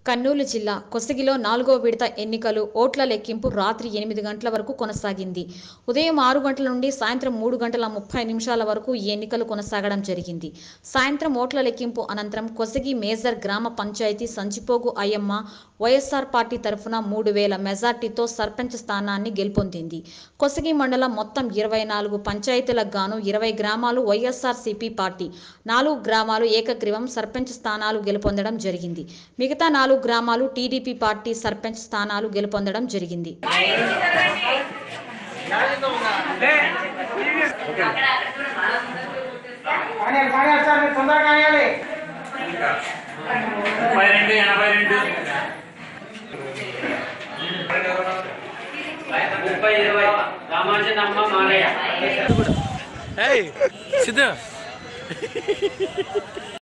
కర్నూలు జిల్లా కొసగిలో నాలుగో విడత ఎన్నికలు ఓట్ల లెక్కింపు రాత్రి ఎనిమిది గంటల వరకు కొనసాగింది ఉదయం ఆరు గంటల నుండి సాయంత్రం మూడు గంటల ముప్పై నిమిషాల వరకు ఈ ఎన్నికలు కొనసాగడం జరిగింది సాయంత్రం ఓట్ల లెక్కింపు అనంతరం కొసగి మేజర్ గ్రామ పంచాయతీ సంచిపోగు అయ్యమ్మ వైఎస్ఆర్ పార్టీ తరఫున మూడు వేల మెజార్టీతో సర్పంచ్ స్థానాన్ని గెలుపొందింది కొసగి మండలం మొత్తం ఇరవై నాలుగు పంచాయతీలకు గాను ఇరవై గ్రామాలు వైఎస్ఆర్ సిపి పార్టీ నాలుగు గ్రామాలు ఏకగ్రీవం సర్పంచ్ స్థానాలు గెలుపొందడం జరిగింది మిగతా నాలుగు గ్రామాలు టీడీపీ పార్టీ సర్పంచ్ స్థానాలు గెలుపొందడం జరిగింది కానీ కానీ సార్ మీరు తొందరగా కానివ్వాలి ముప్పై రెండు ఎనభై రెండు ముప్పై ఇరవై Ramanjanamma Malayya Hey, sit there.